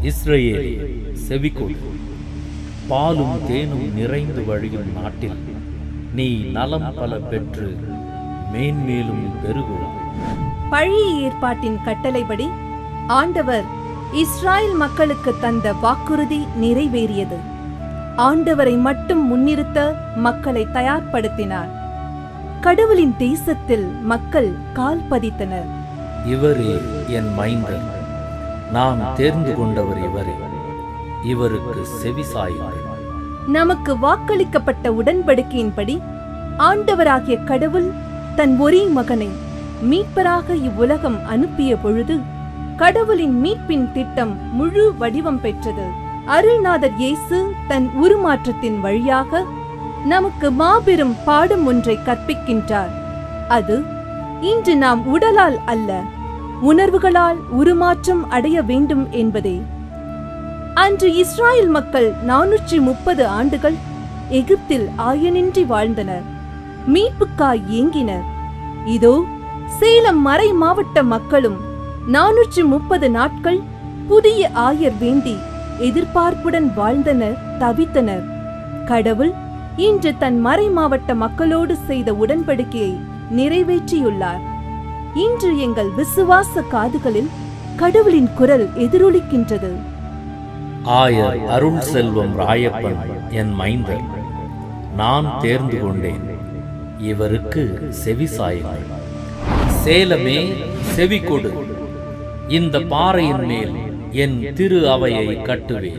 இஸ்ரவேல் செவிக்கொடு பாலும் தேனும் நிறைந்து வழியும் நாட்டில் நீ நலம் பல பெற்று மேன்மேலும் பெருகுவாய் பழைய ஏற்பாட்டின் கட்டளைப்படி ஆண்டவர் இஸ்ராயேல் மக்களுக்கு தந்த வாக்குறுதி நிறைவேறியது ஆண்டவரை மட்டும் முன்னிறுத்த மக்களை தயார்படுத்தினார் கடவுளின் தேசத்தில் மக்கள் கால் பதித்தனர் இவரே என் மைந்தர் நான் தேர்ந்து கொண்டவர் இவரே இவருக்கு செவிசாயுங்கள் நமக்கு வாக்களிக்கப்பட்ட உடன்படிக்கையின்படி ஆண்டவராகிய கடவுள் தன் ஒரே மகனை மீட்பராக இவ்வுலகம் அனுப்பிய பொழுது கடவுளின் மீட்பின் திட்டம் முழு வடிவம் பெற்றது அருள்நாதர் இயேசு தன் உருமாற்றத்தின் வழியாக நமக்கு மாபெரும் பாடம் ஒன்றை கற்பிக்கின்றார் அது இன்று நாம் உடலால் அல்ல உணர்வுகளால் உருமாற்றம் அடைய வேண்டும் என்பதே அன்று இஸ்ராயேல் மக்கள் நானூற்றி முப்பது ஆண்டுகள் எகிப்தில் ஆயனின்றி வாழ்ந்தனர் மீட்புக்காய் ஏங்கினர் இதோ சேலம் மறை மாவட்ட மக்களும் நானூற்றி முப்பது நாட்கள் புதிய ஆயர் வேண்டி எதிர்பார்ப்புடன் வாழ்ந்தனர் தவித்தனர் கடவுள் இன்று தன் மறை மாவட்ட மக்களோடு செய்த உடன்படிக்கையை நிறைவேற்றியுள்ளார் இன்று எங்கள் விசுவாச காதுகளில் கடவுளின் குரல் எதிரொலிக்கின்றது ஆயர் அருள் செல்வம் ராயப்பன் என் மைந்தர் நான் தேர்ந்து கொண்டேன் இவருக்கு செவிசாயுங்கள் சேலமே செவிகொடு இந்த பாறையின் மேல் என் திரு அவையை கட்டுவேன்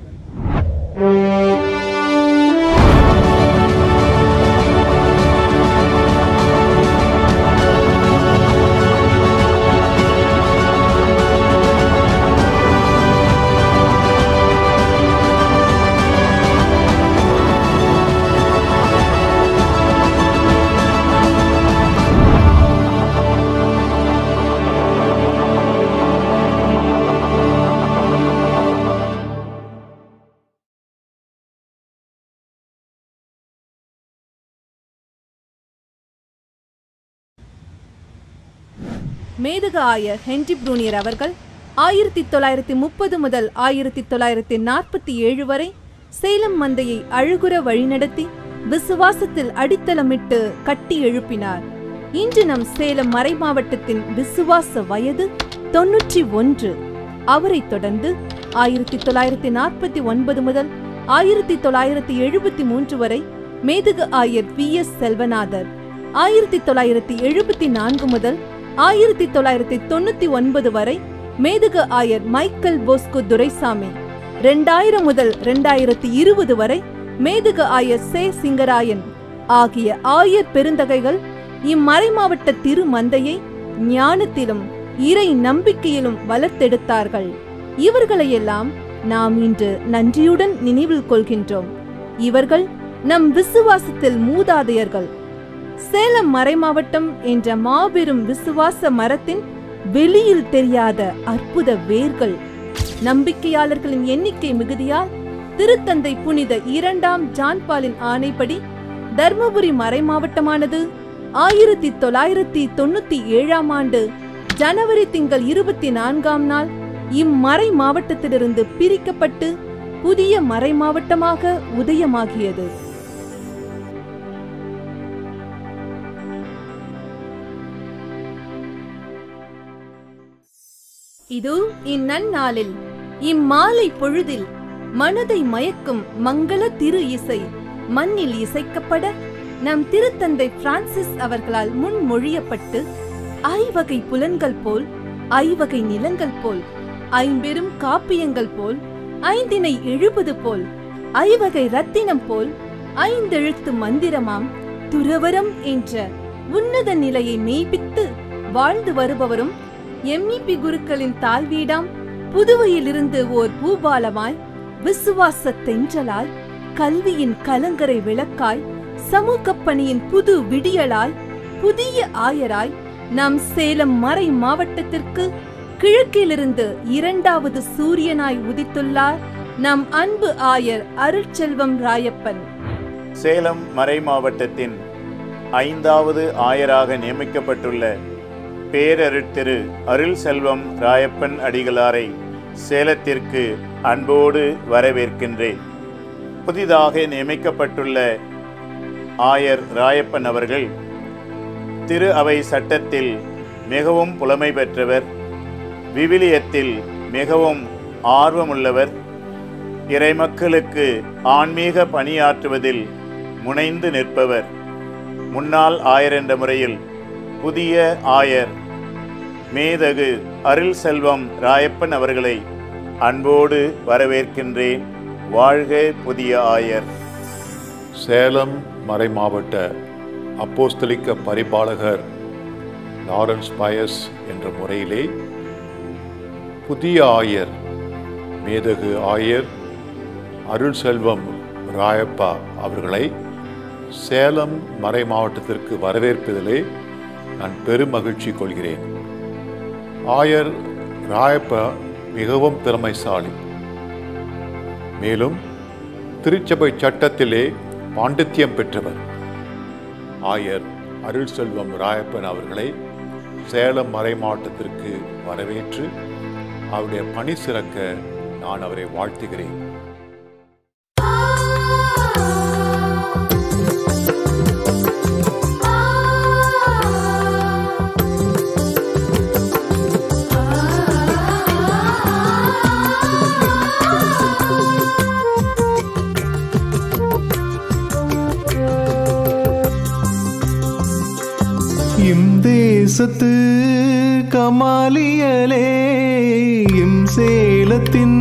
மேதக ஆயர் ஹென்றி ப்ரூனியர் அவர்கள் ஆயிரத்தி தொள்ளாயிரத்தி முப்பது முதல் ஆயிரத்தி தொள்ளாயிரத்தி நாற்பத்தி ஏழு வரை சேலம் மந்தையை அழுகுற வழிநடத்தி விசுவாசத்தில் அடித்தளமிட்டு கட்டி எழுப்பினார் இன்று நம் சேலம் மறை மாவட்டத்தின் விசுவாச வயது தொன்னூற்றி ஒன்று அவரைத் தொடர்ந்து ஆயிரத்தி தொள்ளாயிரத்தி நாற்பத்தி ஒன்பது முதல் ஆயிரத்தி தொள்ளாயிரத்தி எழுபத்தி மூன்று வரை மேதகு ஆயர் வி எஸ் செல்வநாதர் ஆயிரத்தி தொள்ளாயிரத்தி எழுபத்தி நான்கு முதல் ஆயிரத்தி தொள்ளாயிரத்தி தொண்ணூத்தி ஒன்பது வரை மேதகு ஆயர் மைக்கேல் போஸ்கோ துரைசாமி ரெண்டாயிரம் முதல் ரெண்டாயிரத்தி இருபது வரை மேதகு ஆயர் சே சிங்கராயன் ஆகிய ஆயர் பெருந்தகைகள் இம்மறை மாவட்ட திரு மந்தையை ஞானத்திலும் இறை நம்பிக்கையிலும் வளர்த்தெடுத்தார்கள் இவர்களையெல்லாம் நாம் இன்று நன்றியுடன் நினைவில் கொள்கின்றோம் இவர்கள் நம் விசுவாசத்தில் மூதாதையர்கள் சேலம் மறைமாவட்டம் என்ற மாபெரும் விசுவாச மரத்தின் வெளியில் தெரியாத அற்புத வேர்கள் நம்பிக்கையாளர்களின் எண்ணிக்கை மிகுதியால் திருத்தந்தை புனித இரண்டாம் ஜான் பாலின் ஆணைப்படி தர்மபுரி மறைமாவட்டமானது ஆயிரத்தி தொள்ளாயிரத்தி தொண்ணூத்தி ஏழாம் ஆண்டு ஜனவரி திங்கள் இருபத்தி நான்காம் நாள் இம்மறை மாவட்டத்திலிருந்து பிரிக்கப்பட்டு புதிய மறை மாவட்டமாக உதயமாகியது இது இந்நன்னாளில் இம்மாலை பொழுதில் மனதை மயக்கும் மங்கள திரு இசை மண்ணில் இசைக்கப்பட நம் திருத்தந்தை பிரான்சிஸ் அவர்களால் முன்மொழியப்பட்டு ஐவகை புலன்கள் போல் ஐவகை நிலங்கள் போல் ஐம்பெரும் காப்பியங்கள் போல் ஐந்தினை எழுபது போல் ஐவகை ரத்தினம் போல் ஐந்தெழுத்து மந்திரமாம் துறவரம் என்ற உன்னத நிலையை மெய்ப்பித்து வாழ்ந்து வருபவரும் எம்இபி குருக்களின் தாழ்வீடாம் புதுவையிலிருந்து ஓர் பூபாலமாய் விசுவாச தென்றலாய் கல்வியின் கலங்கரை விளக்காய் சமூகப் பணியின் புது விடியலாய் புதிய ஆயராய் நம் சேலம் மறை மாவட்டத்திற்கு கிழக்கிலிருந்து இரண்டாவது சூரியனாய் உதித்துள்ளார் நம் அன்பு ஆயர் அருட்செல்வம் ராயப்பன் சேலம் மறை மாவட்டத்தின் ஐந்தாவது ஆயராக நியமிக்கப்பட்டுள்ள பேரருட்திரு அருள் செல்வம் ராயப்பன் அடிகளாரை சேலத்திற்கு அன்போடு வரவேற்கின்றேன் புதிதாக நியமிக்கப்பட்டுள்ள ஆயர் ராயப்பன் அவர்கள் திரு அவை சட்டத்தில் மிகவும் புலமை பெற்றவர் விவிலியத்தில் மிகவும் ஆர்வமுள்ளவர் இறைமக்களுக்கு ஆன்மீக பணியாற்றுவதில் முனைந்து நிற்பவர் முன்னாள் ஆயர் என்ற முறையில் புதிய ஆயர் மேதகு அருள் செல்வம் ராயப்பன் அவர்களை அன்போடு வரவேற்கின்றேன் வாழ்க புதிய ஆயர் சேலம் மறைமாவட்ட அப்போஸ்தலிக்க பரிபாலகர் லாரன்ஸ் பயஸ் என்ற முறையிலே புதிய ஆயர் மேதகு ஆயர் அருள் செல்வம் ராயப்பா அவர்களை சேலம் மறை மாவட்டத்திற்கு வரவேற்பதிலே நான் பெரும் மகிழ்ச்சி கொள்கிறேன் ஆயர் ராயப்பா மிகவும் திறமைசாலி மேலும் திருச்சபை சட்டத்திலே பாண்டித்யம் பெற்றவர் ஆயர் அருள் செல்வம் ராயப்பன் அவர்களை சேலம் மறை மாவட்டத்திற்கு வரவேற்று அவருடைய பணி சிறக்க நான் அவரை வாழ்த்துகிறேன் இம் தேசத்து கமாலியலே இம் சேலத்தின்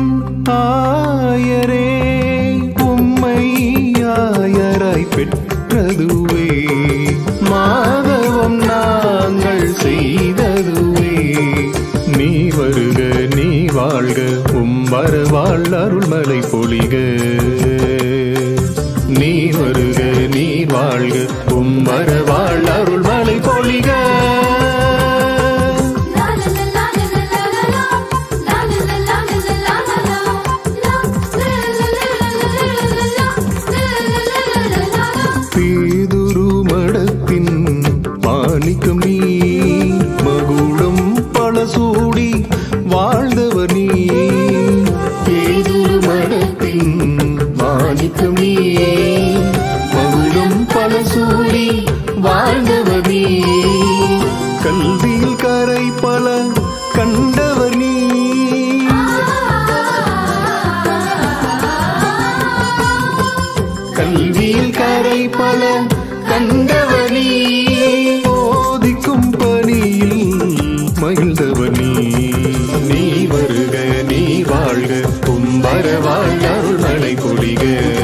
ஆயரே உம்மை ஆயராய் பெற்றதுவே மாதவம் நாங்கள் செய்ததுவே நீ வருக நீ வாழ்க உம் வரவாழ் அருள்மலை பொழிக நீ வருக நீ வாழ்க உம் வரவாழ் அருள்மலை பொழிக பேதுரு மடத்தின் மாணிக்கம் நீ மகுடம் பல சூடி வாழ்ந்தவர் நீ பேதுரு மடத்தின் மாணிக்கம் நீ மகுடம் பல சூடி வாழ்ந்தவர் நீ கல்வியில் கரை பல கண்டவர் நீ கல்வியில் கரை பல கண்டவனி போதிக்கும் பணியில் மகிழ்ந்தவனி நீ வருக நீ வாழ்க கும்பர வாழ் அருள்மலை பொழிக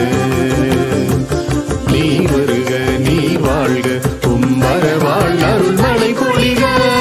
நீ வருக நீ வாழ்க கும்பர வாழ் அருள்மலை பொழிக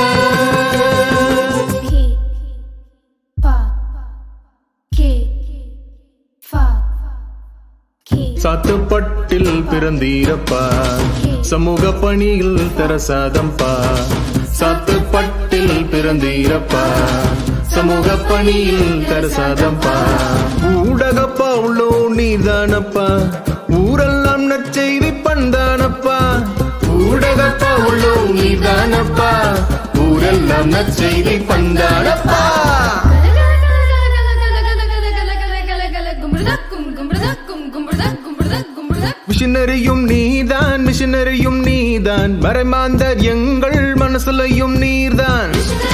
சாத்துப்பட்டில் பிறந்தீரப்பா சமூக பணியில் தரசாதம்பா சாத்துப்பட்டில் பிறந்தீரப்பா சமூக பணியில் தரசாதம்பா ஊடகப்பா உள்ளோ நீதானப்பா ஊரெல்லாம் நற்செய்தி பண்தானப்பா ஊடகப்பா உள்ளோ நீதானப்பா ஊரெல்லாம் நற்செய்தி பண்தானப்பா மிஷினரியும் நீதான் மிஷினரியும் நீதான் மறைமாந்தர் எங்கள் மனசுலையும் நீர்தான்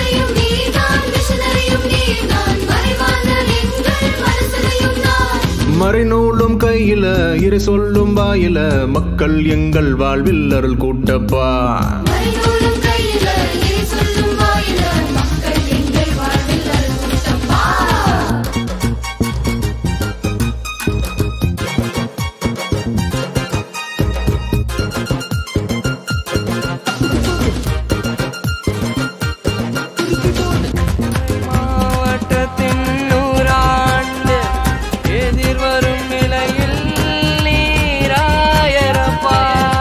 மறைநூலும் கையில இறை சொல்லும் வாயில மக்கள் எங்கள் வாழ்வில் அருள் கூட்டப்பா மாவட்டத்தின் நூறாண்டு எதிர்வரும் நிலையில் நீராயரப்பா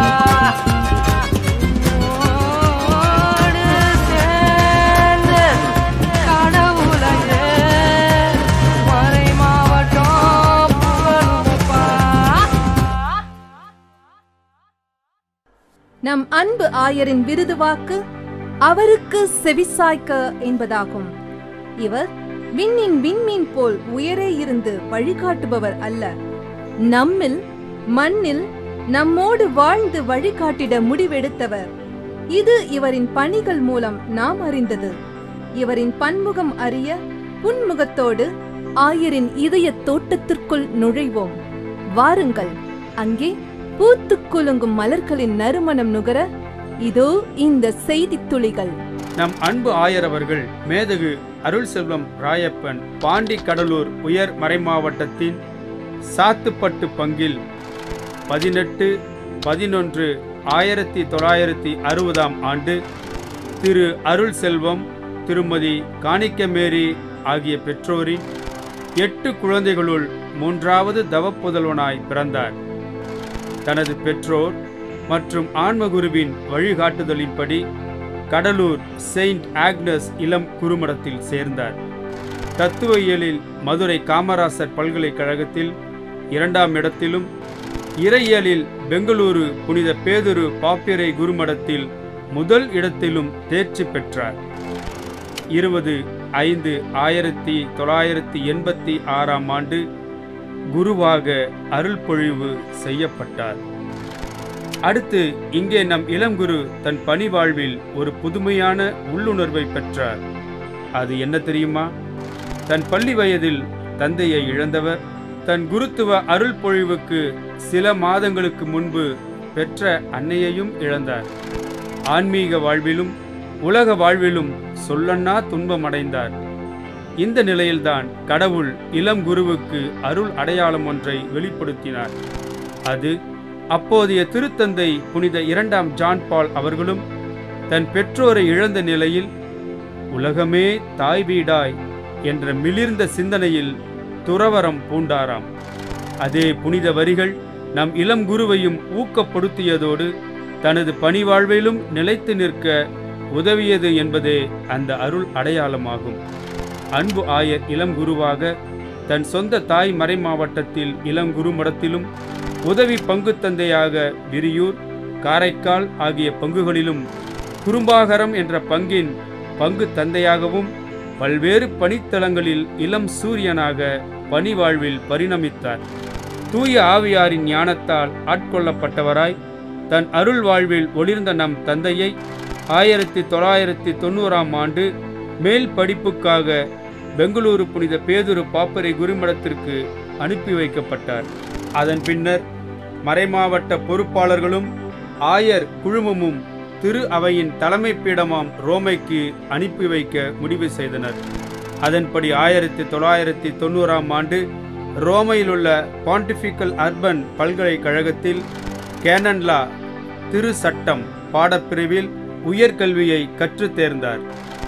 உம்மோடு சேர்ந்து கடவுளையே மறை மாவட்டம் புகழுமப்பா நம் அன்பு ஆயரின் விருது வாக்கு அவருக்கு செவிசாய்க்க என்பதாகும் இவர் விண்ணின் விண்மீன் போல் உயரே இருந்து வழிகாட்டுபவர் அல்ல நம்மில் மண்ணில் நம்மோடு வாழ்ந்து வழிகாட்டிட முடிவெடுத்தவர் இது இவரின் பணிகள் மூலம் நாம் அறிந்தது இவரின் பன்முகம் அறிய புன்முகத்தோடு ஆயரின் இதய தோட்டத்திற்குள் நுழைவோம் வாருங்கள் அங்கே பூத்துக் குலுங்கும் மலர்களின் நறுமணம் நுகர இதோ இந்த செய்தித் துளிகள் நம் அன்பு ஆயர் அவர்கள் மேதகு அருள் செல்வம் ராயப்பன் பாண்டி கடலூர் உயர் மறைமாவட்டத்தின் சாத்துப்பட்டு பங்கில் பதினெட்டு பதினொன்று ஆயிரத்தி தொள்ளாயிரத்தி அறுபதாம் ஆண்டு திரு அருள் செல்வம் திருமதி காணிக்கமேரி ஆகிய பெற்றோரின் எட்டு குழந்தைகளுள் மூன்றாவது தவப்புதல்வனாய் பிறந்தார் தனது பெற்றோர் மற்றும் ஆன்மகுருவின் வழிகாட்டுதலின்படி கடலூர் செயின்ட் ஆக்னஸ் இளம் குறுமடத்தில் சேர்ந்தார் தத்துவயியலில் மதுரை காமராசர் பல்கலைக்கழகத்தில் இரண்டாம் இடத்திலும் இறையியலில் பெங்களூரு புனித பேதுரு பாப்பிரை குருமடத்தில் முதல் இடத்திலும் தேர்ச்சி பெற்றார் இருபது ஐந்து ஆயிரத்தி தொள்ளாயிரத்தி எண்பத்தி ஆறாம் ஆண்டு குருவாக அருள்பொழிவு செய்யப்பட்டார் அடுத்து இங்கே நம் இளங்குரு தன் பணி வாழ்வில் ஒரு புதுமையான உள்ளுணர்வை பெற்றார் அது என்ன தெரியுமா தன் பள்ளி வயதில் தந்தையை இழந்தவர் தன் குருத்துவ அருள் பொழிவுக்கு சில மாதங்களுக்கு முன்பு பெற்ற அன்னையையும் இழந்தார் ஆன்மீக வாழ்விலும் உலக வாழ்விலும் சொல்லன்னா துன்பமடைந்தார் இந்த நிலையில்தான் கடவுள் இளம் குருவுக்கு அருள் அடையாளம் ஒன்றை வெளிப்படுத்தினார் அது அப்போதைய திருத்தந்தை புனித இரண்டாம் ஜான் பால் அவர்களும் தன் பெற்றோரை இழந்த நிலையில் உலகமே தாய் வீடாய் என்ற மிளிர்ந்த சிந்தனையில் துறவரம் பூண்டாராம் அதே புனித வரிகள் நம் இளம் குருவையும் ஊக்கப்படுத்தியதோடு தனது பணிவாழ்விலும் நிலைத்து நிற்க உதவியது என்பதே அந்த அருள் அடையாளமாகும் அன்பு ஆயர் இளம் குருவாக தன் சொந்த தாய் மறை மாவட்டத்தில் இளம் குரு மடத்திலும் உதவி பங்கு தந்தையாக விரியூர் காரைக்கால் ஆகிய பங்குகளிலும் குறும்பாகரம் என்ற பங்கின் பங்கு தந்தையாகவும் பல்வேறு பணித்தளங்களில் இளம் சூரியனாக பணி வாழ்வில் பரிணமித்தார் தூய ஆவியாரின் ஞானத்தால் ஆட்கொள்ளப்பட்டவராய் தன் அருள் வாழ்வில் ஒளிர்ந்த நம் தந்தையை ஆயிரத்தி தொள்ளாயிரத்தி தொண்ணூறாம் ஆண்டு மேல் படிப்புக்காக பெங்களூரு புனித பேதுரு பாப்பரை குருமடத்திற்கு அனுப்பி வைக்கப்பட்டார் அதன் பின்னர் மறைமாவட்ட பொறுப்பாளர்களும் ஆயர் குழுமமும் திரு அவையின் தலைமை பீடமாம் ரோமைக்கு அனுப்பி வைக்க முடிவு செய்தனர் அதன்படி ஆயிரத்தி தொள்ளாயிரத்தி தொண்ணூறாம் ஆண்டு ரோமையில் உள்ள பாண்டிஃபிக்கல் அர்பன் பல்கலைக்கழகத்தில் கேனன்லா திரு சட்டம் பாடப்பிரிவில் உயர்கல்வியை கற்றுத் தேர்ந்தார்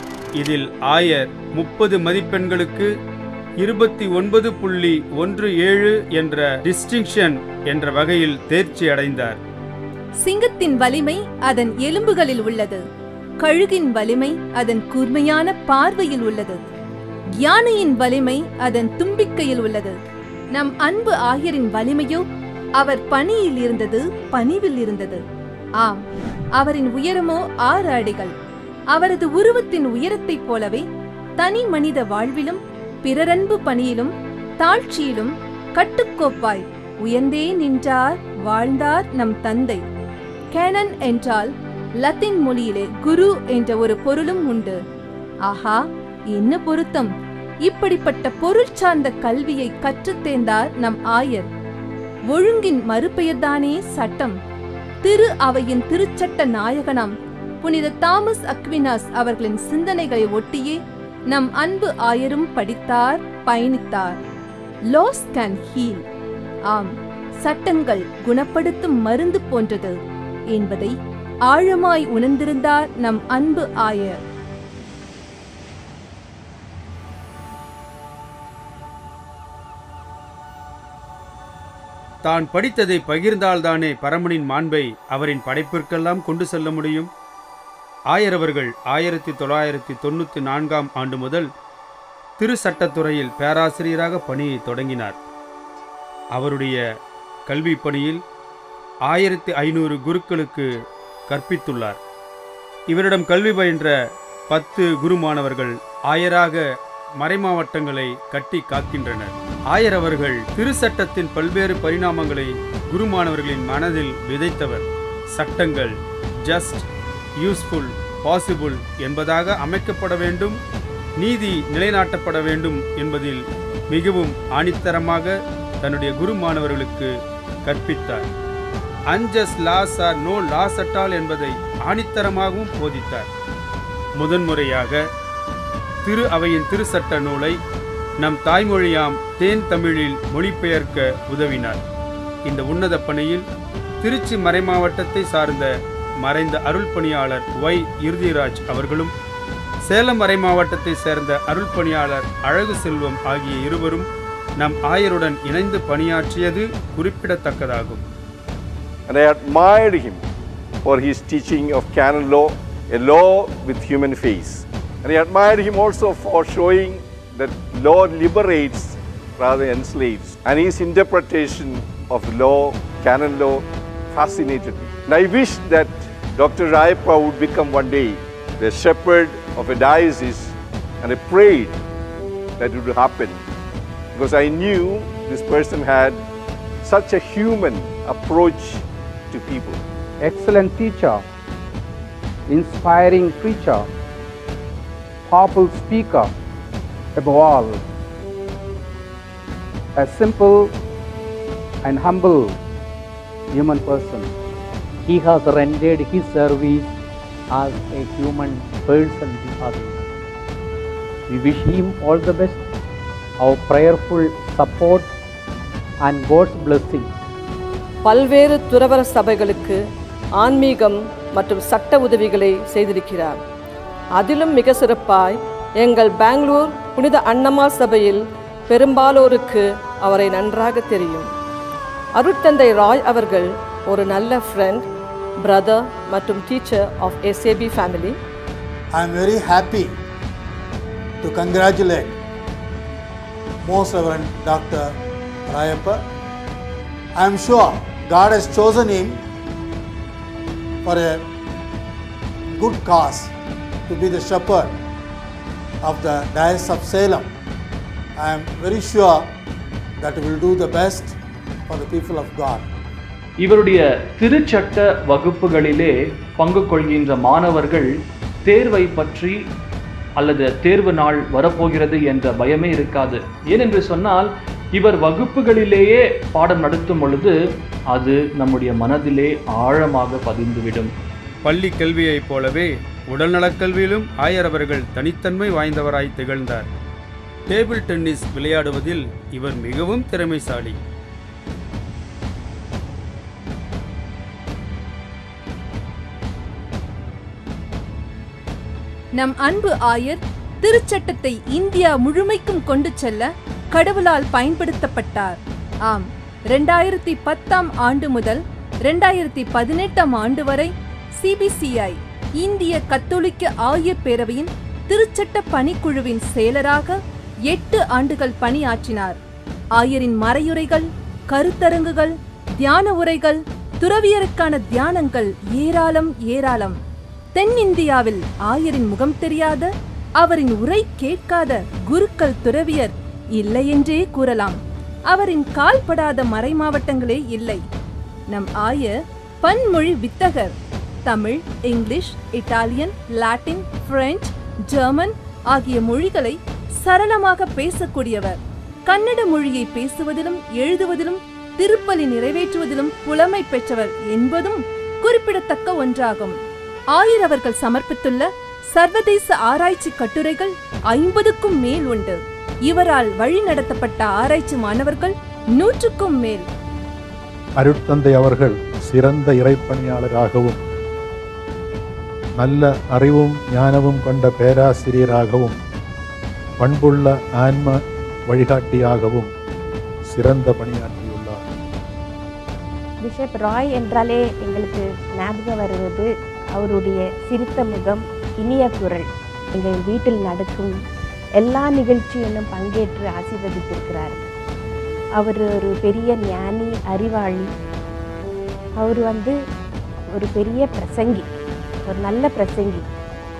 இதில் ஆயர் முப்பது மதிப்பெண்களுக்கு இருபத்தி ஒன்பது புள்ளி ஒன்று ஏழு என்ற டிஸ்டிங்ஷன் என்ற வகையில் தேர்ச்சி அடைந்தார் சிங்கத்தின் வலிமை அதன் எலும்புகளில் உள்ளது கழுகின் வலிமை அதன் கூர்மையான பார்வையில் உள்ளது யானையின் வலிமை அதன் தும்பிக்கையில் உள்ளது நம் அன்பு ஆயரின் வலிமையோ அவர் பணியில் இருந்தது பணிவில் இருந்தது ஆம் அவரின் உயரமோ ஆறு அடிகள் அவரது உருவத்தின் உயரத்தைப் போலவே தனி மனித வாழ்விலும் பிறரன்பு பணியிலும் தாழ்ச்சியிலும் கட்டுக்கோப்பாய் உயர்ந்தே நின்றார் வாழ்ந்தார் நம் தந்தை கேனன் என்றால் லத்தீன் மொழியிலே குரு என்ற ஒரு பொருளும் உண்டு ஆஹா என்ன பொருத்தம் இப்படிப்பட்ட பொருள் சார்ந்த கல்வியை கற்றுத் தேர்ந்தார் நம் ஆயர் ஒழுங்கின் மறுபெயர்தானே சட்டம் திரு அவையின் திருச்சட்ட நாயகனாம் புனித தாமஸ் அக்வினாஸ் அவர்களின் சிந்தனைகளை ஒட்டியே நம் அன்பு ஆயரும் படித்தார் பயணித்தார் லாஸ் கேன் ஹீல் ஆம் சட்டங்கள் குணப்படுத்தும் மருந்து போன்றது என்பதை ஆழமாய் உணர்ந்திருந்தார் நம் அன்பு ஆயர் தான் படித்ததை பகிர்ந்தால்தானே பரமனின் மாண்பை அவரின் படைப்பிற்கெல்லாம் கொண்டு செல்ல முடியும் ஆயரவர்கள் ஆயிரத்தி தொள்ளாயிரத்தி தொண்ணூற்றி நான்காம் ஆண்டு முதல் திரு சட்டத்துறையில் பேராசிரியராக பணியை தொடங்கினார் அவருடைய கல்வி பணியில் ஆயிரத்தி ஐநூறு குருக்களுக்கு கற்பித்துள்ளார் இவரிடம் கல்வி பயின்ற பத்து குரு மாணவர்கள் ஆயராக மறைமாவட்டங்களை கட்டி காக்கின்றனர் ஆயர் அவர்கள் திருச்சட்டத்தின் பல்வேறு பரிணாமங்களை குருமானவர்களின் மனதில் விதைத்தவர் சட்டங்கள் ஜஸ்ட் யூஸ்ஃபுல் பாசிபிள் என்பதாக அமைக்கப்பட வேண்டும் நீதி நிலைநாட்டப்பட வேண்டும் என்பதில் மிகவும் ஆணித்தரமாக தன்னுடைய குருமானவர்களுக்கு கற்பித்தார் unjust laws are no laws at என்பதை ஆணித்தரமாகவும் போதித்தார் முதன்முறையாக திரு அவையின் திருச்சட்ட நூலை நம் தாய்மொழியாம் தேன் தமிழில் மொழிபெயர்க்க உதவினார் இந்த உன்னத பணியில் திருச்சி மறைமாவட்டத்தை சார்ந்த மறைந்த அருள் பணியாளர் ஒய் இறுதிராஜ் அவர்களும் சேலம் மறைமாவட்டத்தை சேர்ந்த அருள் பணியாளர் அழகு செல்வம் ஆகிய இருவரும் நம் ஆயருடன் இணைந்து பணியாற்றியது குறிப்பிடத்தக்கதாகும் and I admired him for his teaching of canon law, a law with human face. And I admired him also for showing that law liberates rather than enslaves. And his interpretation of the law, canon law, fascinated me. And I wish that Dr. Rayappa would become one day the shepherd of a diocese, and I prayed that it would happen because I knew this person had such a human approach to people. excellent teacher, inspiring preacher, powerful speaker, above all, a simple and humble human person. He has rendered his service as a human person to others. We wish him all the best, our prayerful support, and God's blessing. பல்வேறு துறவர சபைகளுக்கு ஆன்மீகம் மற்றும் சட்ட உதவிகளை செய்திருக்கிறார் அதிலும் மிக சிறப்பாய் எங்கள் பெங்களூர் புனித அன்னமா சபையில் பெரும்பாலோருக்கு அவரை நன்றாக தெரியும் அருட்தந்தை ராய் அவர்கள் ஒரு நல்ல ஃப்ரெண்ட் பிரதர் மற்றும் teacher of SAP family I am very happy to congratulate Most Reverend Dr. Rayappa. I am sure God has chosen him for a good cause to be the shepherd of the Diocese of Salem. I am very sure that he will do the best for the people of God. இவருடைய திருச்சட்ட வகுப்புகளிலே பங்கு கொள்கின்ற மாணவர்கள் தேர்வை பற்றி அல்லது தேர்வு நாள் வரப்போகிறது என்ற பயமே இருக்காது ஏனென்று சொன்னால் இவர் வகுப்புகளிலேயே பாடம் நடத்தும் பொழுது அது நம்முடைய மனதிலே ஆழமாக பதிந்துவிடும் பள்ளி கல்வியைப் போலவே உடல்நலக் கல்வியிலும் ஆயர் அவர்கள் தனித்தன்மை வாய்ந்தவராய் திகழ்ந்தார் டேபிள் டென்னிஸ் விளையாடுவதில் இவர் மிகவும் திறமைசாலி நம் அன்பு ஆயர் திருச்சட்டத்தை இந்தியா முழுமைக்கும் கொண்டு செல்ல கடவுளால் பயன்படுத்தப்பட்டார் ஆம் ரெண்டாயிரத்தி பத்தாம் ஆண்டு முதல் ரெண்டாயிரத்தி பதினெட்டாம் ஆண்டு வரை சிபிசிஐ இந்திய கத்தோலிக்க ஆயர் பேரவையின் திருச்சட்ட பணிக்குழுவின் செயலராக எட்டு ஆண்டுகள் பணியாற்றினார் ஆயரின் மறையுரைகள் கருத்தரங்குகள் தியான உரைகள் துறவியருக்கான தியானங்கள் ஏராளம் ஏராளம் தென்னிந்தியாவில் ஆயரின் முகம் தெரியாத அவரின் உரை கேட்காத குருக்கள் துறவியர் இல்லை என்றே கூறலாம் அவரின் கால்படாத மறைமாவட்டங்களே இல்லை நம் ஆயர் பன்மொழி வித்தகர் Tamil English Italian Latin French German ஆகிய மொழிகளை சரளமாக பேசக்கூடியவர் கன்னட மொழியை பேசுவதிலும் எழுதுவதிலும் திருப்பலி நிறைவேற்றுவதிலும் புலமை பெற்றவர் என்பதும் குறிப்பிடத்தக்க ஒன்றாகும் ஆயர் அவர்கள் சமர்ப்பித்துள்ள சர்வதேச ஆராய்ச்சி கட்டுரைகள் ஐம்பதுக்கும் மேல் உண்டு இவரால் வழிநடத்தப்பட்ட ஆராய்ச்சி மாணவர்கள் நூற்றுக்கும் மேல் அருட்தந்தை அவர்கள் சிறந்த இறைப்பணியாளராகவும் நல்ல அறிவும் ஞானமும் கொண்ட பேராசிரியராகவும் பண்புள்ள ஆன்ம வழிகாட்டியாகவும் சிறந்த பணியாற்றியுள்ளார் பிஷப் ராய் என்றாலே எங்களுக்கு ஞாபகம் வருவது அவருடைய சிரித்த முகம் இனிய குரல் எங்கள் வீட்டில் நடக்கும் எல்லா நிகழ்ச்சியிலும் பங்கேற்று ஆசீர்வதித்திருக்கிறார் அவர் ஒரு பெரிய ஞானி அறிவாளி அவர் வந்து ஒரு பெரிய பிரசங்கி ஒரு நல்ல பிரசங்கி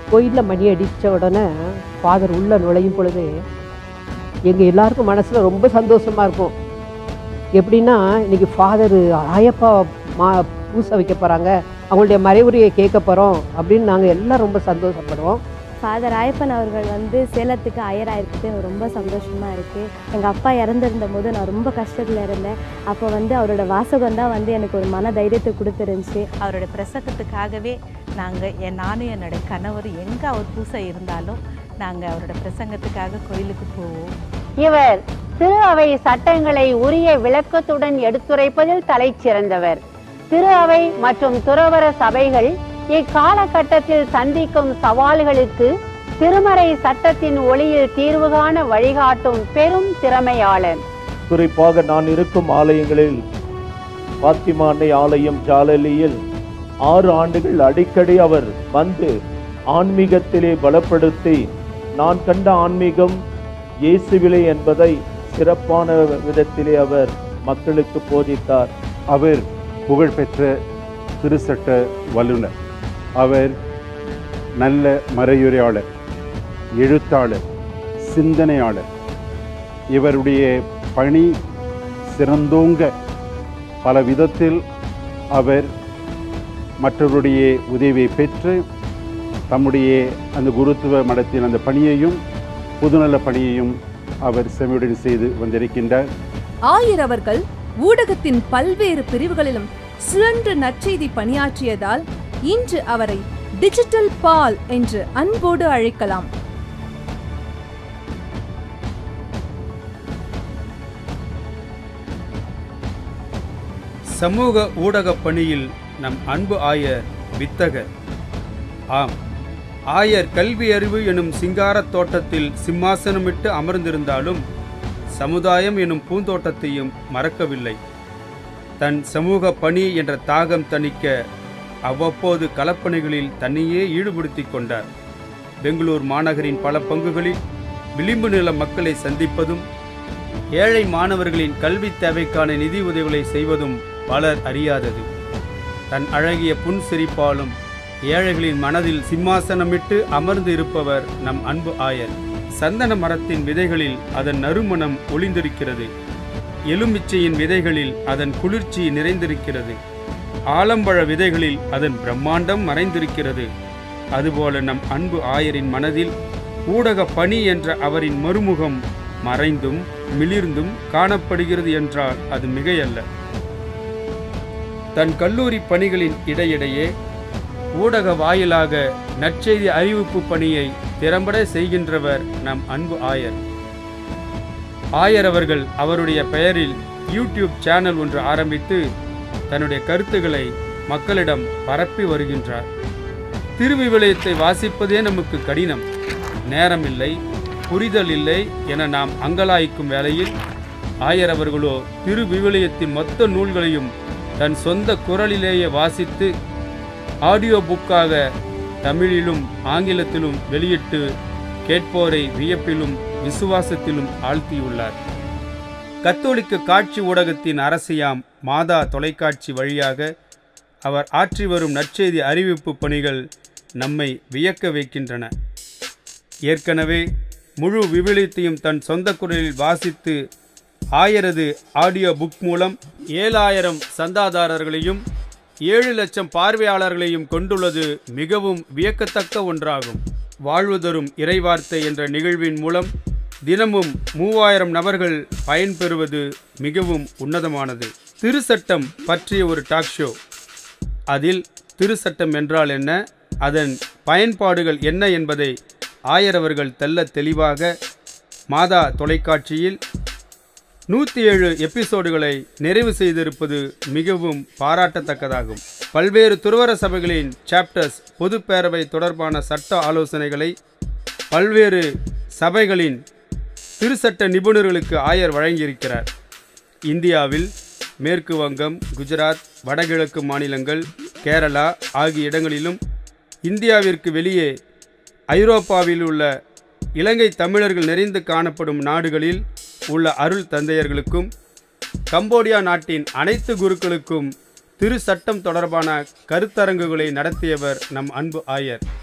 கோயிலில் மணி அடித்த உடனே ஃபாதர் உள்ளே நுழையும் பொழுது எங்கள் எல்லாருக்கும் மனசில் ரொம்ப சந்தோஷமாக இருக்கும் எப்படின்னா இன்னைக்கு ஃபாதர் ஆயப்பா மா பூசை வைக்க போகிறாங்க அவங்களுடைய மறைவுரையை கேட்க போகிறோம் அப்படின்னு நாங்கள் எல்லாம் ரொம்ப சந்தோஷப்படுவோம் ஃபாதர் ராயப்பன் அவர்கள் வந்து சேலத்துக்கு ஆயராக இருக்கிறது எனக்கு ரொம்ப சந்தோஷமாக இருக்குது எங்கள் அப்பா இறந்திருந்த போது நான் ரொம்ப கஷ்டத்தில் இருந்தேன் அப்போ வந்து அவரோட வாசகம் தான் வந்து எனக்கு ஒரு மன தைரியத்தை கொடுத்துருந்துச்சு அவரோட பிரசங்கத்துக்காகவே நாங்கள் என் நானும் என்னோட கணவர் எங்கே அவர் பூசை இருந்தாலும் நாங்கள் அவரோட பிரசங்கத்துக்காக கோயிலுக்கு போவோம் இவர் திரு அவை சட்டங்களை உரிய விளக்கத்துடன் எடுத்துரைப்பதில் தலைச்சிறந்தவர் திரு அவை மற்றும் துறவர சபைகள் இக்காலகட்டத்தில் சந்திக்கும் சவால்களுக்கு திருமறை சட்டத்தின் ஒளியில் தீர்வு காண வழிகாட்டும் பெரும் திறமையாளர் குறிப்பாக நான் இருக்கும் ஆலயங்களில் பாத்திமா அன்னை ஆலயம் ஜாலலியில் ஆறு ஆண்டுகள் அடிக்கடி அவர் வந்து ஆன்மீகத்திலே பலப்படுத்தி நான் கண்ட ஆன்மீகம் இயேசுவிலே என்பதை சிறப்பான விதத்திலே அவர் மக்களுக்கு போதித்தார் அவர் புகழ்பெற்ற திருச்சட்ட வல்லுனர் அவர் நல்ல மறையுரையாளர் எழுத்தாளர் சிந்தனையாளர் இவருடைய பணி சிறந்தோங்க பல விதத்தில் அவர் மற்றவருடைய உதவியை பெற்று தம்முடைய அந்த குருத்துவ மடத்தின் அந்த பணியையும் பொதுநல பணியையும் அவர் செவியுடன் செய்து வந்திருக்கின்றார் ஆயர் அவர்கள் ஊடகத்தின் பல்வேறு பிரிவுகளிலும் சுழன்று நற்செய்தி பணியாற்றியதால் இன்று அவரை டிஜிட்டல் பால் என்று அன்போடு அழைக்கலாம் சமூக ஊடகப் பணியில் நம் அன்பு ஆயர் வித்தகர் ஆம் ஆயர் கல்வி அறிவு எனும் சிங்காரத் தோட்டத்தில் சிம்மாசனமிட்டு அமர்ந்திருந்தாலும் சமுதாயம் எனும் பூந்தோட்டத்தையும் மறக்கவில்லை தன் சமூக பணி என்ற தாகம் தணிக்க அவ்வப்போது களப்பணிகளில் தன்னையே ஈடுபடுத்திக் கொண்டார் பெங்களூர் மாநகரின் பல பங்குகளில் விளிம்பு நில மக்களை சந்திப்பதும் ஏழை மாணவர்களின் கல்வித் தேவைக்கான நிதி உதவிகளை செய்வதும் பலர் அறியாதது தன் அழகிய புன்சிரிப்பாலும் ஏழைகளின் மனதில் சிம்மாசனமிட்டு அமர்ந்து இருப்பவர் நம் அன்பு ஆயர் சந்தன மரத்தின் விதைகளில் அதன் நறுமணம் ஒளிந்திருக்கிறது எலுமிச்சையின் விதைகளில் அதன் குளிர்ச்சி நிறைந்திருக்கிறது ஆலம்பழ விதைகளில் அதன் பிரம்மாண்டம் மறைந்திருக்கிறது அதுபோல நம் அன்பு ஆயரின் மனதில் ஊடக பணி என்ற அவரின் மறுமுகம் மறைந்தும் மிளிர்ந்தும் காணப்படுகிறது என்றால் அது மிகையல்ல தன் கல்லூரி பணிகளின் இடையிடையே ஊடக வாயிலாக நற்செய்தி அறிவிப்பு பணியை திறம்பட செய்கின்றவர் நம் அன்பு ஆயர் ஆயர் அவர்கள் அவருடைய பெயரில் யூடியூப் சேனல் ஒன்று ஆரம்பித்து தன்னுடைய கருத்துக்களை மக்களிடம் பரப்பி வருகின்றார் திருவிவிலியத்தை வாசிப்பதே நமக்கு கடினம் நேரமில்லை புரிதல் இல்லை என நாம் அங்கலாய்க்கும் வேளையில் ஆயர் அவர்களோ திருவிவிலியத்தின் மொத்த நூல்களையும் தன் சொந்த குரலிலேயே வாசித்து ஆடியோ புக்காக தமிழிலும் ஆங்கிலத்திலும் வெளியிட்டு கேட்போரை வியப்பிலும் விசுவாசத்திலும் ஆழ்த்தியுள்ளார் கத்தோலிக்க காட்சி ஊடகத்தின் அரசியாம் மாதா தொலைக்காட்சி வழியாக அவர் ஆற்றி வரும் நற்செய்தி அறிவிப்பு பணிகள் நம்மை வியக்க வைக்கின்றன ஏற்கனவே முழு விவிலியத்தையும் தன் சொந்த குரலில் வாசித்து ஆயரது ஆடியோ புக் மூலம் ஏழாயிரம் சந்தாதாரர்களையும் ஏழு லட்சம் பார்வையாளர்களையும் கொண்டுள்ளது மிகவும் வியக்கத்தக்க ஒன்றாகும் வாழ்வு தரும் இறைவார்த்தை என்ற நிகழ்வின் மூலம் தினமும் மூவாயிரம் நபர்கள் பயன்பெறுவது மிகவும் உன்னதமானது திருசட்டம் பற்றிய ஒரு டாக் ஷோ அதில் திருசட்டம் என்றால் என்ன அதன் பயன்பாடுகள் என்ன என்பதை ஆயரவர்கள் தெல்ல தெளிவாக மாதா தொலைக்காட்சியில் நூற்றி ஏழு எபிசோடுகளை நிறைவு செய்திருப்பது மிகவும் பாராட்டத்தக்கதாகும் பல்வேறு துறவர சபைகளின் சாப்டர்ஸ் பொதுப்பேரவை தொடர்பான சட்ட ஆலோசனைகளை பல்வேறு சபைகளின் திருச்சட்ட நிபுணர்களுக்கு ஆயர் வழங்கியிருக்கிறார் இந்தியாவில் மேற்கு வங்கம் குஜராத் வடகிழக்கு மாநிலங்கள் கேரளா ஆகிய இடங்களிலும் இந்தியாவிற்கு வெளியே ஐரோப்பாவில் உள்ள இலங்கை தமிழர்கள் நிறைந்து காணப்படும் நாடுகளில் உள்ள அருள் தந்தையர்களுக்கும் கம்போடியா நாட்டின் அனைத்து குருக்களுக்கும் திரு சட்டம் தொடர்பான கருத்தரங்குகளை நடத்தியவர் நம் அன்பு ஆயர்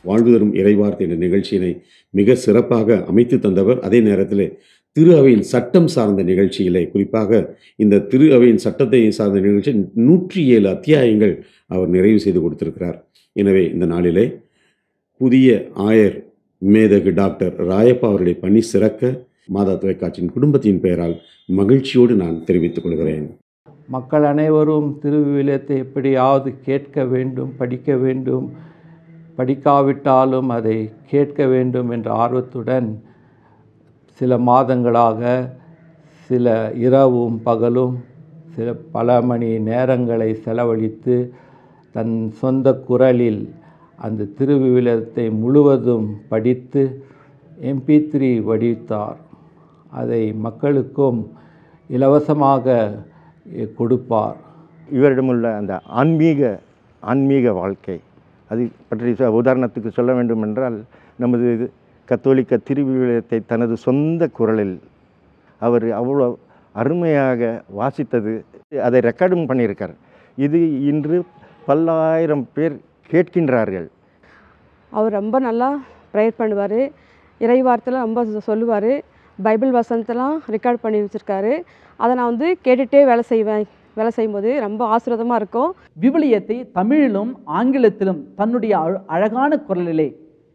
வாழ்வு தரும் இறைவார்த்தை என்ற நிகழ்ச்சியினை மிக சிறப்பாக அமைத்து தந்தவர் அதே நேரத்தில் திரு அவையின் சட்டம் சார்ந்த நிகழ்ச்சியிலே குறிப்பாக இந்த திரு அவையின் சட்டத்தை சார்ந்த நிகழ்ச்சி நூற்றி ஏழு அத்தியாயங்கள் அவர் நிறைவு செய்து கொடுத்திருக்கிறார் எனவே இந்த நாளிலே புதிய ஆயர் மேதகு டாக்டர் ராயப்பா அவருடைய பணி சிறக்க மாதா தொலைக்காட்சியின் குடும்பத்தின் பெயரால் மகிழ்ச்சியோடு நான் தெரிவித்துக் கொள்கிறேன் மக்கள் அனைவரும் திருவிவிலியத்தை எப்படியாவது கேட்க வேண்டும் படிக்க வேண்டும் படிக்காவிட்டாலும் அதை கேட்க வேண்டும் என்ற ஆர்வத்துடன் சில மாதங்களாக சில இரவும் பகலும் சில பல மணி நேரங்களை செலவழித்து தன் சொந்த குரலில் அந்த திருவிவிலியத்தை முழுவதும் படித்து எம்பி த்ரீ வடித்தார் அதை மக்களுக்கும் இலவசமாக எ- கொடுப்பார் இவரிடமுள்ள அந்த ஆன்மீக ஆன்மீக வாழ்க்கை அது பற்றி சொ- உதாரணத்துக்கு சொல்ல வேண்டும் என்றால் நமது இது கத்தோலிக்க திருவிவிலியத்தை தனது சொந்த குரலில் அவர் அவ்வளோ அருமையாக வாசித்தது அதை ரெக்கார்டும் பண்ணியிருக்கார் இது இன்று பல்லாயிரம் பேர் கேட்கின்றார்கள் அவர் ரொம்ப நல்லா ப்ரேயர் பண்ணுவார் இறைவார்த்தைலாம் ரொம்ப சொல்லுவார் பைபிள் வசனத்தெல்லாம் ரெக்கார்ட் பண்ணி வச்சுருக்காரு அதை நான் வந்து கேட்டுகிட்டே வேலை செய்வேன் வேலை செய்யும்போது ரொம்ப ஆசீர்வாதமாக இருக்கும் விவிலியத்தை தமிழிலும் ஆங்கிலத்திலும் தன்னுடைய அழ- அழகான குரலிலே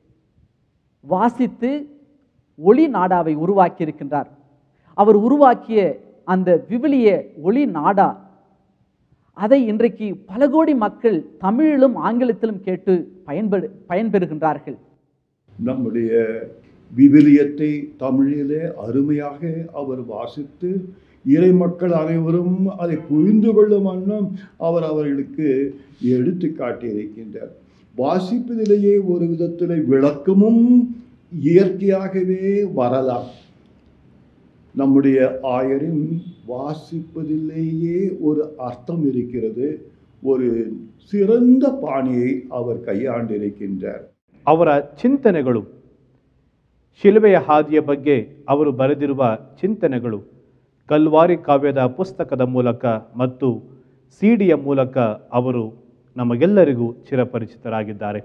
வாசித்து ஒளி நாடாவை உருவாக்கியிருக்கின்றார் அவர் உருவாக்கிய அந்த விவிலிய ஒளி நாடா அதை இன்றைக்கு பல கோடி மக்கள் தமிழிலும் ஆங்கிலத்திலும் கேட்டு பயன்பெறு பயன்பெறுகின்றார்கள் நம்முடைய விவிலியத்தை தமிழிலே அருமையாக அவர் வாசித்து இறை மக்கள் அனைவரும் அதை புரிந்து கொள்ளும் வண்ணம் அவர் அவர்களுக்கு எடுத்து காட்டியிருக்கின்றார் வாசிப்பதிலேயே ஒரு விதத்தில் விளக்கமும் இயற்கையாகவே வரலாம் நம்முடைய ஆயரின் வாசிப்பதிலேயே ஒரு அர்த்தம் இருக்கிறது ஒரு சிறந்த பாணியை அவர் கையாண்டிருக்கின்றார் ಅವರ ಚಿಂತನೆಗಳು ಶಿಲುಬೆಯ ಹಾದಿಯ ಬಗ್ಗೆ ಅವರು ಬರೆದಿರುವ ಚಿಂತನೆಗಳು ಕಲ್ವಾರಿ ಕಾವ್ಯದ ಪುಸ್ತಕದ ಮೂಲಕ ಮತ್ತು ಸಿಡಿಯ ಮೂಲಕ ಅವರು ನಮಗೆಲ್ಲರಿಗೂ ಚಿರಪರಿಚಿತರಾಗಿದ್ದಾರೆ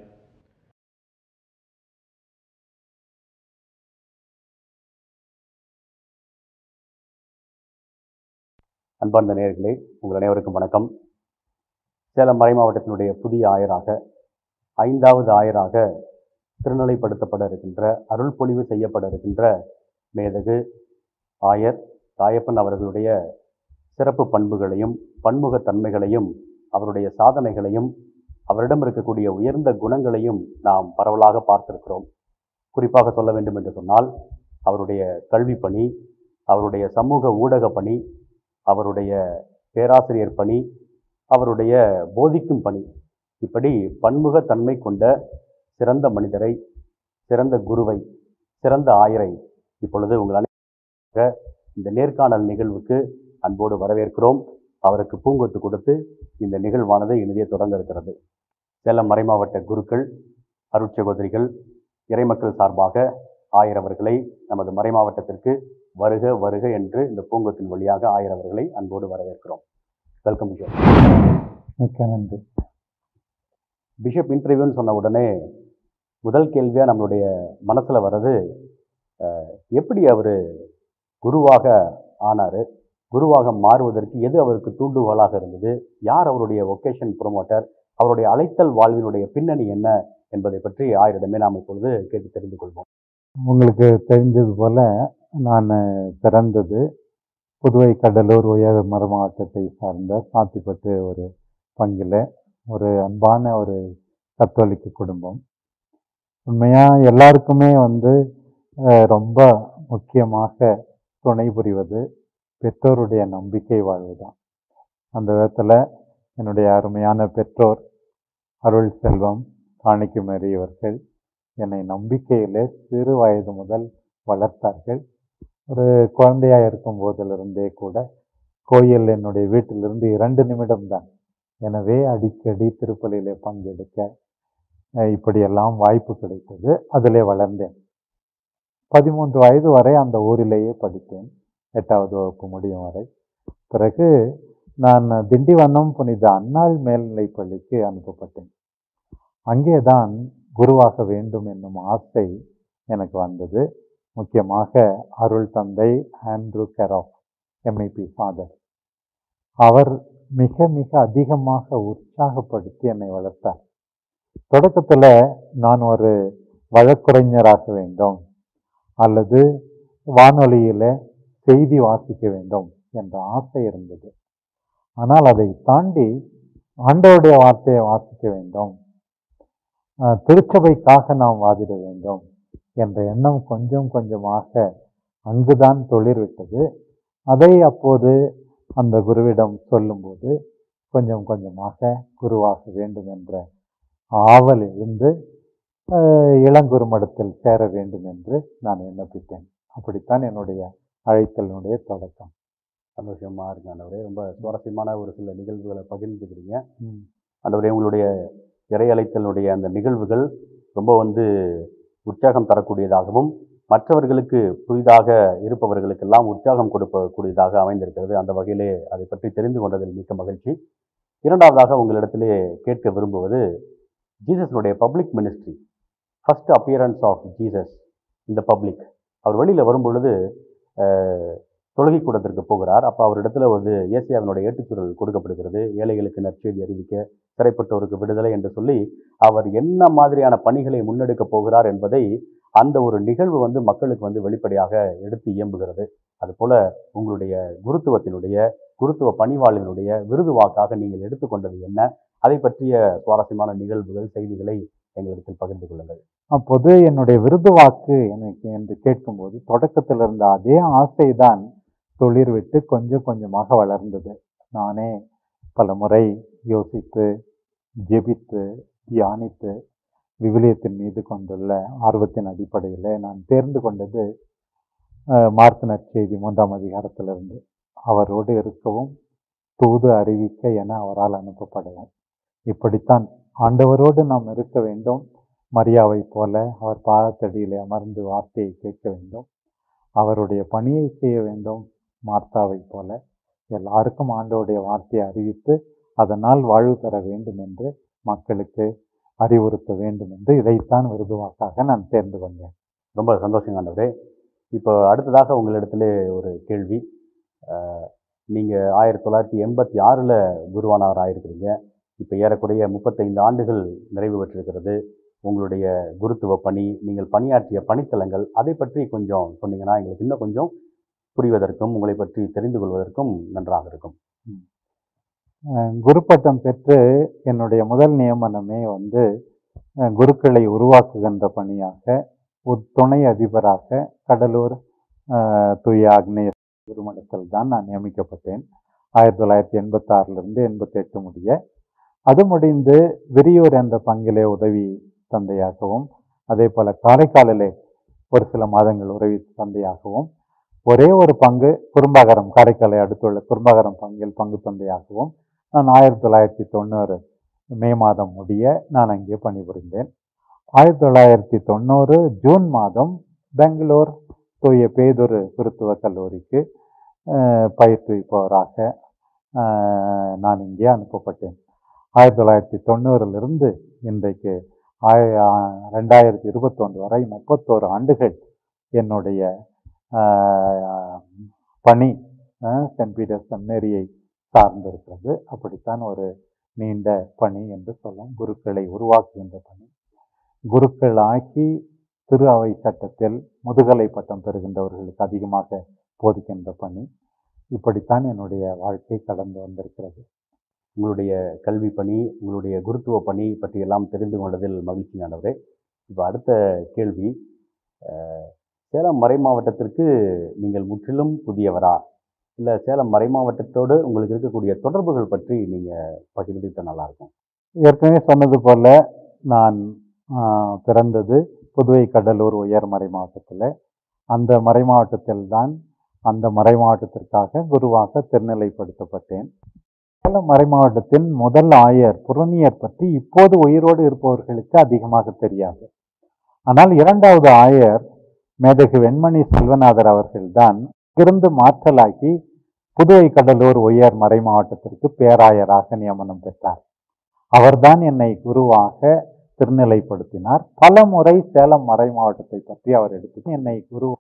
அன்பார்ந்த நேயர்களே உங்கள் அனைவருக்கும் வணக்கம் சேலம் மறை மாவட்டத்தினுடைய புதிய ஆயராக ஐந்தாவது ஆயராக திருநிலைப்படுத்தப்பட இருக்கின்ற அருள் பொழிவு செய்யப்பட இருக்கின்ற மேதகு ஆயர் ராயப்பன் அவர்களுடைய சிறப்பு பண்புகளையும் பன்முகத்தன்மைகளையும் அவருடைய சாதனைகளையும் அவரிடம் இருக்கக்கூடிய உயர்ந்த குணங்களையும் நாம் பரவலாக பார்த்திருக்கிறோம் குறிப்பாக சொல்ல வேண்டும் என்று சொன்னால் அவருடைய கல்வி பணி அவருடைய சமூக ஊடக பணி அவருடைய பேராசிரியர் பணி அவருடைய போதிக்கும் பணி இப்படி பன்முகத்தன்மை கொண்ட சிறந்த மனிதரை சிறந்த குருவை சிறந்த ஆயரை இப்பொழுது உங்கள் அனைவருக்காக இந்த நேர்காணல் நிகழ்வுக்கு அன்போடு வரவேற்கிறோம் அவருக்கு பூங்கொத்து கொடுத்து இந்த நிகழ்வானது இனிதே தொடங்க இருக்கிறது சேலம் மறைமாவட்ட குருக்கள் அருட்சகோதரிகள் இறைமக்கள் சார்பாக ஆயர் அவர்களை நமது மறைமாவட்டத்திற்கு வருக வருக என்று இந்த பூங்கொத்தின் வழியாக ஆயர் அவர்களை அன்போடு வரவேற்கிறோம் வெல்கம் மிக்க நன்றி பிஷப் இன்டர்வியூன்னு சொன்ன உடனே முதல் கேள்வியாக நம்மளுடைய மனசில் வர்றது அஹ், எப்படி அவர் குருவாக ஆனார் குருவாக மாறுவதற்கு எது அவருக்கு தூண்டுகோலாக இருந்தது யார் அவருடைய ஒகேஷன் ப்ரொமோட்டர் அவருடைய அழைத்தல் வாழ்வினுடைய பின்னணி என்ன என்பதை பற்றி ஆயரிடமே நாம் இப்பொழுது கேட்டு தெரிந்து கொள்வோம் உங்களுக்கு தெரிஞ்சது போல் நான் பிறந்தது புதுவை கடலூர் உயர் மர மாவட்டத்தை சார்ந்த சாத்திப்பட்டு ஒரு பங்கில் ஒரு அன்பான ஒரு கத்தோலிக்க குடும்பம் உண்மையாக எல்லாருக்குமே வந்து அஹ், ரொம்ப முக்கியமாக துணை புரிவது பெற்றோருடைய நம்பிக்கை வாழ்வு தான் அந்த விதத்தில் என்னுடைய அருமையான பெற்றோர் அருள் செல்வம் காணிக்குமேரி இவர்கள் என்னை நம்பிக்கையிலே சிறு வயது முதல் வளர்த்தார்கள் ஒரு குழந்தையாக இருக்கும் போதிலிருந்தே கூட கோயில் என்னுடைய வீட்டிலிருந்து இரண்டு நிமிடம்தான் எனவே அடிக்கடி திருப்பலியிலே பங்கெடுக்க அஹ், இப்படியெல்லாம் வாய்ப்பு கிடைத்தது அதிலே வளர்ந்தேன் பதிமூன்று வயது வரை அந்த ஊரிலேயே படித்தேன் எட்டாவது வகுப்பு முடியும் வரை பிறகு நான் திண்டிவனம் புனித அன்னாள் மேல்நிலைப் பள்ளிக்கு அனுப்பப்பட்டேன் அங்கே தான் குருவாக வேண்டும் என்னும் ஆசை எனக்கு வந்தது முக்கியமாக அருள் தந்தை ஆண்ட்ரூ கெராஃப் எம்ஐபி ஃபாதர் அவர் மிக மிக அதிகமாக உற்சாகப்படுத்தி என்னை வளர்த்தார் தொடக்கத்தில் நான் ஒரு வழக்குரைஞராக வேண்டும் அல்லது வானொலியில் செய்தி வாசிக்க வேண்டும் என்ற ஆசை இருந்தது ஆனால் அதை தாண்டி ஆண்டவருடைய வார்த்தையை வாசிக்க வேண்டும் அஹ், திருச்சபைக்காக நாம் வாதிட வேண்டும் என்ற எண்ணம் கொஞ்சம் கொஞ்சமாக அங்குதான் தொழிற்விட்டது அதை அப்போது அந்த குருவிடம் சொல்லும்போது கொஞ்சம் கொஞ்சமாக குருவாக வேண்டும் என்ற ஆவல் எழுந்து அஹ், இளங்குருமடத்தில் சேர வேண்டும் என்று நான் விண்ணப்பித்தேன் அப்படித்தான் என்னுடைய அழைத்தலினுடைய தொடக்கம் சந்தோஷமா இருக்கு ஆண்டவரே ரொம்ப சுவாரஸ்யமான ஒரு சில நிகழ்வுகளை பகிர்ந்துக்கிறீங்க ம். ஆண்டவரே உங்களுடைய இறை அழைத்தலுடைய அந்த நிகழ்வுகள் ரொம்ப வந்து உற்சாகம் தரக்கூடியதாகவும் மற்றவர்களுக்கு புதிதாக இருப்பவர்களுக்கெல்லாம் உற்சாகம் கொடுக்கக்கூடியதாக அமைந்திருக்கிறது அந்த வகையிலே அதை பற்றி தெரிந்து கொண்டதில் மிக்க மகிழ்ச்சி இரண்டாவதாக உங்களிடத்திலே கேட்க விரும்புவது ஜீசஸனுடைய public ministry first appearance of Jesus இந்த பப்ளிக் அவர் வெளியில் வரும்பொழுது அஹ், தொழுகை கூடத்திற்கு போகிறார் அப்போ அவரிடத்துல வந்து ஏசியாவினுடைய ஏட்டுச்சுரல் கொடுக்கப்படுகிறது ஏழைகளுக்கு நற்செய்தி அறிவிக்க சிறைப்பட்டோருக்கு விடுதலை என்று சொல்லி அவர் என்ன மாதிரியான பணிகளை முன்னெடுக்க போகிறார் என்பதை அந்த ஒரு நிகழ்வு வந்து மக்களுக்கு வந்து வெளிப்படையாக எடுத்து இயம்புகிறது அதுபோல உங்களுடைய குருத்துவத்தினுடைய குருத்துவ பணிவாளர்களுடைய விருது வாக்காக நீங்கள் எடுத்துக்கொண்டது என்ன அதை பற்றிய சுவாரஸ்யமான நிகழ்வுகள் செய்திகளை எங்களிடத்தில் பகிர்ந்து கொள்ளுங்கள் அப்போது என்னுடைய விருது வாக்கு எனக்கு என்று கேட்கும்போது தொடக்கத்தில் இருந்த அதே ஆசைதான் துளிர் விட்டு கொஞ்சம் கொஞ்சமாக வளர்ந்தது நானே பல முறை யோசித்து ஜெபித்து தியானித்து விவிலியத்தின் மீது கொண்டுள்ள ஆர்வத்தின் அடிப்படையில் நான் தேர்ந்து கொண்டது அஹ், மார்க் நற்செய்தி மூன்றாம் அதிகாரத்திலிருந்து அவரோடு இருக்கவும் தூது அறிவிக்க என அவரால் அனுப்பப்படவும் இப்படித்தான் ஆண்டவரோடு நாம் இருக்க வேண்டும் மரியாவைப் போல அவர் பாதத்தடியிலே அமர்ந்து வார்த்தையை கேட்க வேண்டும் அவருடைய பணியை செய்ய வேண்டும் மார்த்தாவைப் போல எல்லாருக்கும் ஆண்டவருடைய வார்த்தையை அறிவித்து அதனால் வாழ்வு பெற வேண்டும் என்று மக்களுக்கு அறிவுறுத்த வேண்டும் என்று இதைத்தான் விருதுவாக்காக நான் தேர்ந்து கொண்டேன் ரொம்ப சந்தோஷம் ஆண்டவரே இப்போ அடுத்ததாக உங்களிடத்துல ஒரு கேள்வி நீங்கள் ஆயிரத்தி தொள்ளாயிரத்தி எண்பத்தி ஆறில் குருவானவர் ஆயிருக்கிறீங்க இப்போ ஏறக்குறைய முப்பத்தைந்து ஆண்டுகள் நிறைவு பெற்றிருக்கிறது உங்களுடைய குருத்துவ பணி நீங்கள் பணியாற்றிய பணித்தலங்கள் அதை பற்றி கொஞ்சம் சொன்னீங்கன்னா எங்களுக்கு இன்னும் கொஞ்சம் புரிவதற்கும் உங்களை பற்றி தெரிந்து கொள்வதற்கும் நன்றாக இருக்கும் அஹ் குருப்பட்டம் பெற்று என்னுடைய முதல் நியமனமே வந்து அஹ் குருக்களை உருவாக்குகின்ற பணியாக ஒரு துணை அதிபராக கடலூர் அஹ், தூய ஆக்னேய குருமடத்தில் தான் நான் நியமிக்கப்பட்டேன் ஆயிரத்தி தொள்ளாயிரத்தி எண்பத்தாறிலிருந்து எண்பத்தெட்டு முடிய அது முடிந்து விரியூர் என்ற பங்கிலே உதவி தந்தையாகவும் அதே போல் காரைக்காலிலே ஒரு சில மாதங்கள் உதவி தந்தையாகவும் ஒரே ஒரு பங்கு குறும்பாகரம் காரைக்காலை அடுத்துள்ள குறும்பாகரம் பங்கில் பங்கு தந்தையாகவும் நான் ஆயிரத்தி தொள்ளாயிரத்தி தொண்ணூறு மே மாதம் முடிய நான் அங்கே பணிபுரிந்தேன் ஆயிரத்தி தொள்ளாயிரத்தி தொண்ணூறு ஜூன் மாதம் பெங்களூர் தூய பேதொரு குருத்துவ கல்லூரிக்கு அஹ், பயிற்றுவிப்பவராக அஹ், நான் இங்கே அனுப்பப்பட்டேன் ஆயிரத்தி தொள்ளாயிரத்தி தொண்ணூறிலிருந்து இன்றைக்கு ஆய ரெண்டாயிரத்தி இருபத்தொன்று வரை முப்பத்தோரு ஆண்டுகள் என்னுடைய அஹ், பணி அஹ், சென்ட் பீட்டர் செம்மேரியை சார்ந்திருக்கிறது அப்படித்தான் ஒரு நீண்ட பணி என்று சொல்லலாம் குருக்களை உருவாக்குகின்ற பணி குருக்கள் ஆக்கி திரு அவை சட்டத்தில் முதுகலை பட்டம் பெறுகின்றவர்களுக்கு அதிகமாக போதிக்கின்ற பணி இப்படித்தான் என்னுடைய வாழ்க்கை கடந்து வந்திருக்கிறது உங்களுடைய கல்வி பணி உங்களுடைய குருத்துவ பணி பற்றியெல்லாம் தெரிந்து கொண்டதில் மகிழ்ச்சியானவரே இப்போ அடுத்த கேள்வி அஹ், சேலம் மறை மாவட்டத்திற்கு நீங்கள் முற்றிலும் புதியவரா இல்லை சேலம் மறை மாவட்டத்தோடு உங்களுக்கு இருக்கக்கூடிய தொடர்புகள் பற்றி நீங்கள் பகிர்ந்துக்கிட்ட நல்லாயிருக்கும் ஏற்கனவே சொன்னது போல நான் ஆஹ், பிறந்தது புதுவை கடலூர் உயர் மறை மாவட்டத்தில் அந்த மறை மாவட்டத்தில் தான் அந்த மறை மாவட்டத்திற்காக குருவாக திருநிலைப்படுத்தப்பட்டேன் சேலம் மறை மாவட்டத்தின் முதல் ஆயர் புறநியர் பற்றி இப்போது உயிரோடு இருப்பவர்களுக்கு அதிகமாக தெரியாது ஆனால் இரண்டாவது ஆயர் மேதகு வெண்மணி செல்வநாதர் அவர்கள்தான் இருந்து மாற்றலாக்கி புதுவை கடலூர் உயர் மறை மாவட்டத்திற்கு பேராயராக நியமனம் பெற்றார் அவர்தான் என்னை குருவாக திருநிலைப்படுத்தினார் பல முறை சேலம் மறை மாவட்டத்தை பற்றி அவர் எடுத்து என்னை குரு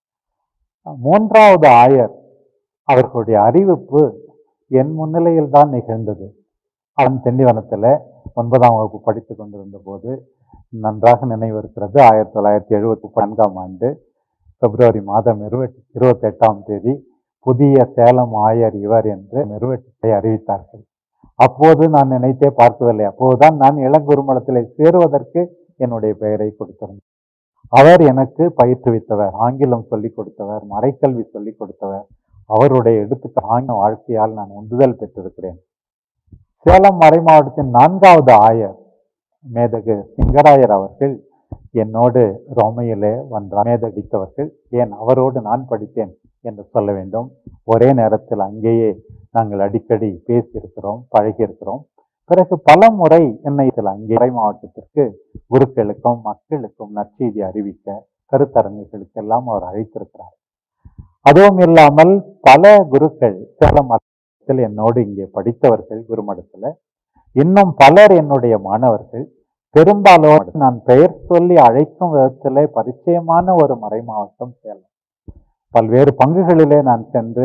மூன்றாவது ஆயர் அவர்களுடைய அறிவிப்பு என் முன்னிலையில் தான் நிகழ்ந்தது அவன் திண்டிவனத்தில் ஒன்பதாம் வகுப்பு படித்து கொண்டிருந்த போது நன்றாக நினைவு இருக்கிறது ஆயிரத்தி தொள்ளாயிரத்தி எழுபத்தி நான்காம் ஆண்டு பிப்ரவரி மாதம் இருபத்தி இருபத்தெட்டாம் தேதி புதிய சேலம் ஆயர் இவர் என்று நிறுவனத்தை அறிவித்தார்கள் அப்போது நான் நினைத்தே பார்க்கவில்லை அப்போதுதான் நான் இளங்குருமலத்தில் சேருவதற்கு என்னுடைய பெயரை கொடுத்திருந்தேன் அவர் எனக்கு பயிற்றுவித்தவர் ஆங்கிலம் சொல்லிக் கொடுத்தவர் மறைக்கல்வி சொல்லிக் கொடுத்தவர் அவருடைய எடுத்துக்க ஆங்கில வாழ்க்கையால் நான் உந்துதல் பெற்றிருக்கிறேன் சேலம் மறை மாவட்டத்தின் நான்காவது ஆயர் மேதகு சிங்கராயர் அவர்கள் என்னோடு ரோமையிலே வந்தார் மேதடித்தவர்கள் ஏன் அவரோடு நான் படித்தேன் என்று சொல்ல வேண்டும் ஒரே நேரத்தில் அங்கேயே நாங்கள் அடிக்கடி பேசியிருக்கிறோம் பழகியிருக்கிறோம் பிறகு பல முறை என்னை இதில் அங்கே மறை மாவட்டத்திற்கு குருக்களுக்கும் மக்களுக்கும் நற்செய்தி அறிவிக்க கருத்தரங்குகளுக்கெல்லாம் அவர் அழைத்திருக்கிறார் அதுவும் இல்லாமல் பல குருக்கள் சேலம் மடத்தில் என்னோடு இங்கே படித்தவர்கள் குருமடத்தில் இன்னும் பலர் என்னுடைய மாணவர்கள் பெரும்பாலும் நான் பெயர் சொல்லி அழைக்கும் விதத்திலே பரிச்சயமான ஒரு மறை மாவட்டம் சேலம் பல்வேறு பங்குகளிலே நான் சென்று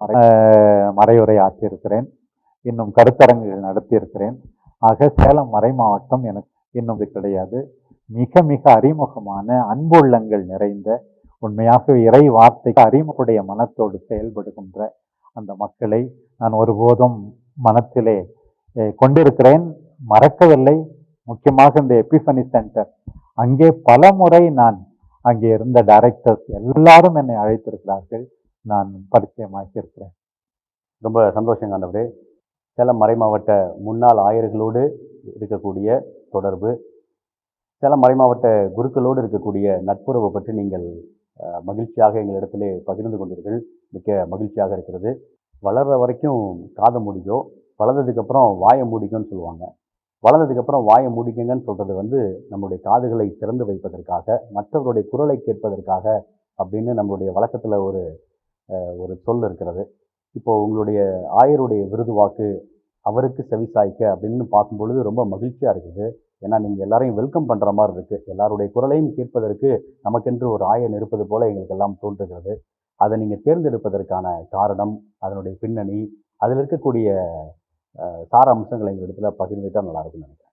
அஹ், மறையுரை ஆற்றியிருக்கிறேன் இன்னும் கருத்தரங்குகள் நடத்தியிருக்கிறேன் ஆக சேலம் மறை மாவட்டம் எனக்கு இன்னும் இது கிடையாது மிக மிக அறிமுகமான அன்புள்ளங்கள் நிறைந்த உண்மையாக இறை வார்த்தைக்கு அறிமுகடைய மனத்தோடு செயல்படுகின்ற அந்த மக்களை நான் ஒருபோதும் மனத்திலே அஹ், கொண்டிருக்கிறேன் மறக்கவில்லை முக்கியமாக இந்த எபிஃபனி சென்டர் அங்கே பல முறை நான் அங்கே இருந்த டைரக்டர்ஸ் எல்லாரும் என்னை அழைத்திருக்கிறார்கள் நான் பரிச்சயமாக்கி இருக்கிறேன் ரொம்ப சந்தோஷங்க ஆண்டவரே சேலம் மறை மாவட்ட முன்னாள் ஆயர்களோடு இருக்கக்கூடிய தொடர்பு சேலம் மறை மாவட்ட குருக்களோடு இருக்கக்கூடிய நட்புறவு பற்றி நீங்கள் அஹ், மகிழ்ச்சியாக எங்களிடத்திலே பகிர்ந்து கொண்டீர்கள் மிக்க மகிழ்ச்சியாக இருக்கிறது வளர்ற வரைக்கும் காதை முடிக்கும் வளர்ந்ததுக்கப்புறம் வாயை மூடிக்கும்னு சொல்லுவாங்க வளர்ந்ததுக்கப்புறம் வாயை மூடிக்கங்கன்னு சொல்கிறது வந்து நம்முடைய காதுகளை திறந்து வைப்பதற்காக மற்றவருடைய குரலை கேட்பதற்காக அப்படின்னு நம்மளுடைய வழக்கத்தில் ஒரு அஹ், ஒரு சொல் இருக்கிறது இப்போ உங்களுடைய ஆயருடைய விருது வாக்கு அவருக்கு செவிசாய்க்க அப்படின்னு பார்க்கும் பொழுது ரொம்ப மகிழ்ச்சியாக இருக்குது ஏன்னா நீங்கள் எல்லாரையும் வெல்கம் பண்ணுற மாதிரி இருக்குது எல்லாருடைய குரலையும் கேட்பதற்கு நமக்கென்று ஒரு ஆயன் இருப்பது போல எங்களுக்கு எல்லாம் தோன்றுகிறது அதை நீங்கள் தேர்ந்தெடுப்பதற்கான காரணம் அதனுடைய பின்னணி அதில் இருக்கக்கூடிய அஹ், சார அம்சங்களை எங்களிடத்துல பகிர்ந்துட்டா நல்லா இருக்கும்னு நினைக்கிறேன்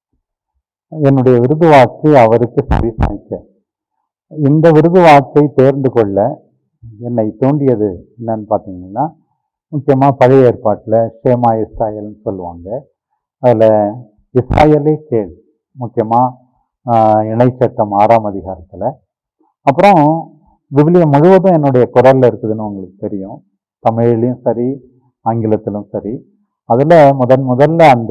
என்னுடைய விருது வாக்கு அவருக்கு செவி சாய்க்க இந்த விருது வாக்கை தேர்ந்து கொள்ள என்னை தூண்டியது என்னன்னு பார்த்தீங்கன்னா முக்கியமாக பழைய ஏற்பாட்டில் ஷேமா இஸ்ராயல்னு சொல்லுவாங்க அதில் இஸ்ராயலே கேள் முக்கியமாக இணைச்சட்டம் ஆறாம் அதிகாரத்தில் அப்புறம் விவிலியம் முழுவதும் என்னுடைய குரலில் இருக்குதுன்னு உங்களுக்கு தெரியும் தமிழ்லையும் சரி ஆங்கிலத்திலும் சரி அதில் முதன் முதல்ல அந்த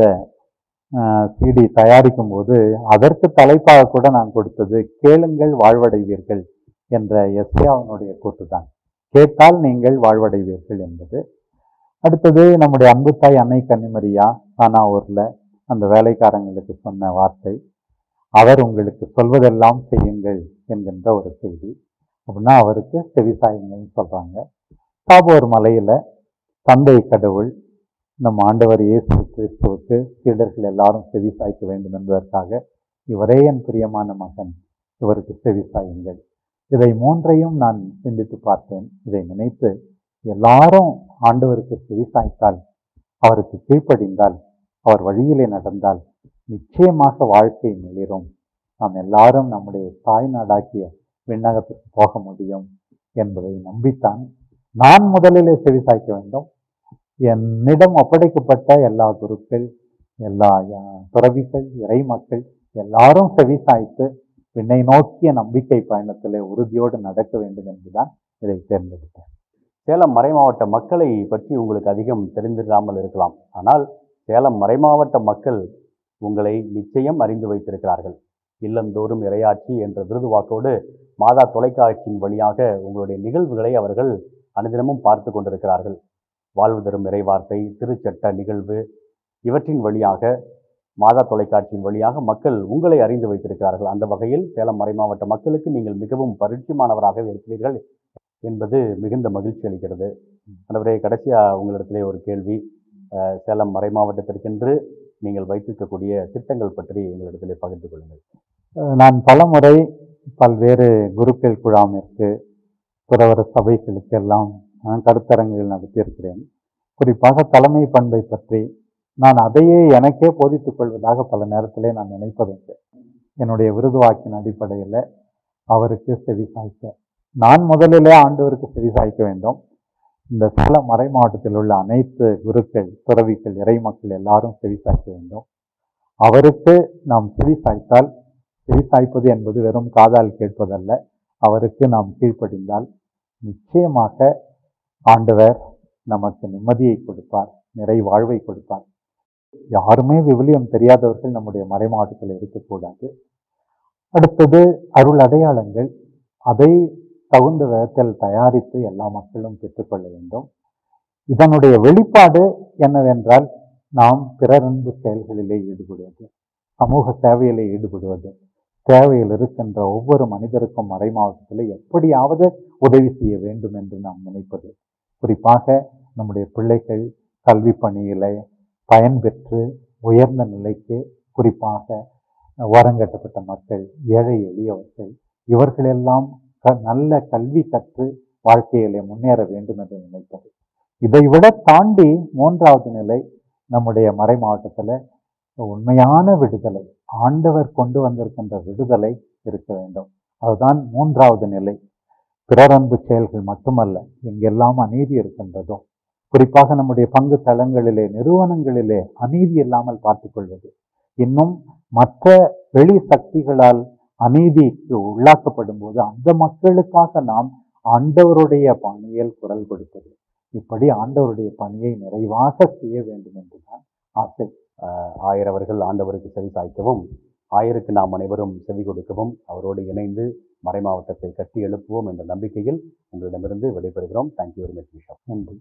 சிடி தயாரிக்கும் போது அதற்கு தலைப்பாக கூட நான் கொடுத்தது கேளுங்கள் வாழ்வடைவீர்கள் என்ற எஸ்யாவினுடைய கூட்டு தான் கேட்டால் நீங்கள் வாழ்வடைவீர்கள் என்பது அடுத்தது நம்முடைய அன்பு தாய் அன்னை கன்னிமரியா கானாவூரில் அந்த வேலைக்காரங்களுக்கு சொன்ன வார்த்தை அவர் உங்களுக்கு சொல்வதெல்லாம் செய்யுங்கள் என்கின்ற ஒரு செய்தி அப்படின்னா அவருக்கு செவிசாயுங்கள்னு சொல்கிறாங்க தாபோர் மலையில் தந்தை கடவுள் நம் ஆண்டவர் இயேசு கிறிஸ்துவுக்கு சீடர்கள் எல்லாரும் செவி சாய்க்க வேண்டும் என்பதற்காக இவரே என் பிரியமான மகன் இவருக்கு செவி சாயுங்கள் இதை மூன்றையும் நான் சிந்தித்து பார்த்தேன் இதை நினைத்து எல்லாரும் ஆண்டவருக்கு செவி சாய்த்தால் அவருக்கு கீழ்ப்படிந்தால் அவர் வழியிலே நடந்தால் நிச்சயமாக வாழ்க்கை மிளிரும் நாம் எல்லாரும் நம்முடைய தாய் நாடாக்கிய விண்ணகத்துக்கு போக முடியும் என்பதை நம்பித்தான் நான் முதலிலே செவி சாய்க்க வேண்டும் என்னிடம் ஒப்படைக்கப்பட்ட எல்லா குருக்கள் எல்லா அஹ், துறவிகள் இறை மக்கள் எல்லாரும் செவி சாய்த்து விண்ணை நோக்கிய நம்பிக்கை பயணத்திலே உறுதியோடு நடக்க வேண்டும் என்றுதான் இதை தேர்ந்தெடுத்தேன் சேலம் மறைமாவட்ட மக்களை பற்றி உங்களுக்கு அதிகம் தெரிந்திராமல் இருக்கலாம் ஆனால் சேலம் மறைமாவட்ட மக்கள் உங்களை நிச்சயம் அறிந்து வைத்திருக்கிறார்கள் இல்லந்தோறும் இரையாட்சி என்ற விருது வாக்கோடு மாதா தொலைக்காட்சியின் வழியாக உங்களுடைய நிகழ்வுகளை அவர்கள் அனுதினமும் பார்த்து கொண்டிருக்கிறார்கள் வாழ்வு தரும் இறைவார்த்தை திருச்சட்ட நிகழ்வு இவற்றின் வழியாக மாதா தொலைக்காட்சியின் வழியாக மக்கள் உங்களை அறிந்து வைத்திருக்கிறார்கள் அந்த வகையில் சேலம் மறைமாவட்ட மக்களுக்கு நீங்கள் மிகவும் பரிச்சயமானவராக இருக்கிறீர்கள் என்பது மிகுந்த மகிழ்ச்சி அளிக்கிறது அந்தவரே கடைசியாக உங்களிடத்திலே ஒரு கேள்வி அஹ், சேலம் மறை மாவட்டத்திற்கென்று நீங்கள் வைத்திருக்கக்கூடிய திட்டங்கள் பற்றி எங்களிடத்தில் பகிர்ந்து கொள்ளுங்கள் அஹ் நான் பலமுறை பல்வேறு குருக்கள் குழாமிற்கு துறவர சபைகளுக்கெல்லாம் நான் கருத்தரங்குகள் நடத்தியிருக்கிறேன் குறிப்பாக தலைமை பண்பை பற்றி நான் அதையே எனக்கே போதித்துக் கொள்வதாக பல நேரத்திலே நான் நினைப்பதுண்டு என்னுடைய விருதுவாக்கின் அடிப்படையில் அவருக்கு செவி சாய்க்க நான் முதலிலே ஆண்டவருக்கு செவி சாய்க்க வேண்டும் இந்த சேலம் மறை மாவட்டத்தில் உள்ள அனைத்து குருக்கள் துறவிகள் இறை மக்கள் எல்லாரும் செவி சாய்க்க வேண்டும் அவருக்கு நாம் செவி சாய்த்தால் செவி சாய்ப்பது என்பது வெறும் காதால் கேட்பதல்ல அவருக்கு நாம் கீழ்ப்படிந்தால் நிச்சயமாக ஆண்டவர் நமக்கு நிம்மதியை கொடுப்பார் நிறை வாழ்வை கொடுப்பார் யாருமே விவிலியம் தெரியாதவர்கள் நம்முடைய மறை மாவட்டத்தில் இருக்கக்கூடாது அடுத்தது அருள் அடையாளங்கள் அதை தகுந்த விதத்தில் தயாரித்து எல்லா மக்களும் பெற்றுக்கொள்ள வேண்டும் இதனுடைய வெளிப்பாடு என்னவென்றால் நாம் பிறரன்பு செயல்களிலே ஈடுபடுவது சமூக சேவையிலே ஈடுபடுவது தேவையில் இருக்கின்ற ஒவ்வொரு மனிதருக்கும் மறை மாவட்டத்தில் எப்படியாவது உதவி செய்ய வேண்டும் என்று நாம் நினைப்பது குறிப்பாக நம்முடைய பிள்ளைகள் கல்வி பணியிலே பயன்பெற்று உயர்ந்த நிலைக்கு குறிப்பாக ஓரங்கட்டப்பட்ட மக்கள் ஏழை எளியவர்கள் இவர்களெல்லாம் க நல்ல கல்வி கற்று வாழ்க்கையிலே முன்னேற வேண்டும் என்று நினைப்பது இதைவிட தாண்டி மூன்றாவது நிலை நம்முடைய மறை மாவட்டத்தில் உண்மையான விடுதலை ஆண்டவர் கொண்டு வந்திருக்கின்ற விடுதலை இருக்க வேண்டும் அதுதான் மூன்றாவது நிலை பிறரன்பு செயல்கள் மட்டுமல்ல எங்கெல்லாம் அநீதி இருக்கின்றதோ குறிப்பாக நம்முடைய பங்கு தளங்களிலே நிறுவனங்களிலே அநீதி இல்லாமல் பார்த்துக்கொள்வது இன்னும் மற்ற வெளி சக்திகளால் அநீதிக்கு உள்ளாக்கப்படும் போது அந்த மக்களுக்காக நாம் ஆண்டவருடைய பணியில் குரல் கொடுப்பது இப்படி ஆண்டவருடைய பணியை நிறைவாக செய்ய வேண்டும் என்றுதான் ஆசை ஆஹ் ஆயர் அவர்கள் ஆண்டவருக்கு செவி சாய்க்கவும் ஆயருக்கு நாம் அனைவரும் செவி கொடுக்கவும் அவரோடு இணைந்து மறை மாவட்டத்தை கட்டி எழுப்புவோம் என்ற நம்பிக்கையில் உங்களிடமிருந்து விடைபெறுகிறோம் தேங்க்யூ வெரி மச் பிஷப் நன்றி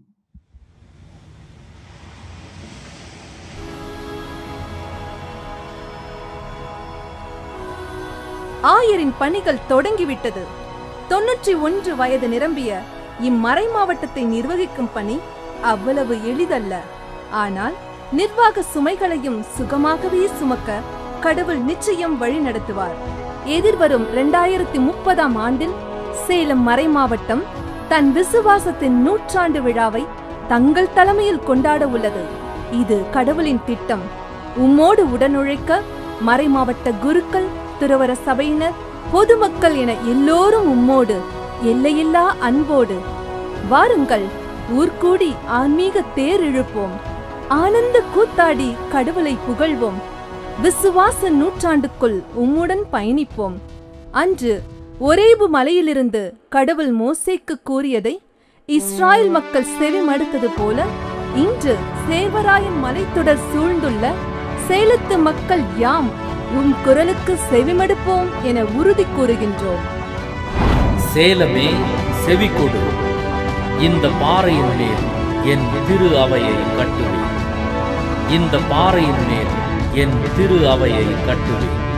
ஆயரின் பணிகள் தொடங்கிவிட்டது தொன்னூற்றி ஒன்று வயது நிரம்பிய இம்மறை மாவட்டத்தை நிர்வகிக்கும் பணி அவ்வளவு எளிதல்ல ஆனால் நிர்வாக சுமைகளையும் சுகமாகவே சுமக்க கடவுள் நிச்சயம் வழி நடத்துவார் எதிர்வரும் இரண்டாயிரத்தி முப்பதாம் ஆண்டில் சேலம் மறை மாவட்டம் தன் விசுவாசத்தின் நூற்றாண்டு விழாவை தங்கள் தலைமையில் கொண்டாட உள்ளது இது கடவுளின் திட்டம் உம்மோடு உடனுழைக்க மறை மாவட்ட குருக்கள் துறவர சபையினர் பொதுமக்கள் என எல்லோரும் உம்மோடு எல்லையில்லா அன்போடு வாருங்கள் ஊர்கூடி ஆன்மீக தேர் இழுப்போம் ஆனந்த கூத்தாடி கடவுளை புகழ்வோம் விசுவாச நூற்றாண்டுக்குள் உம்முடன் பயணிப்போம் அன்று ஒரேபு மலையிலிருந்து கடவுள் மோசேக்கு கூறியதை இஸ்ராயல் மக்கள் செவி மடுத்தது போல இன்று சேவராயன் மலைத்தொடர் சூழ்ந்துள்ள சேலத்து மக்கள் யாம் உன் குரலுக்கு செவிமடுப்போம் என உறுதி கூறுகின்றோம் சேலமே செவிகொடு இந்த பாறையின் மேல் என் திரு அவையை கட்டுவேன் இந்த பாறையின் மேல் என் திரு அவையை கட்டுவேன்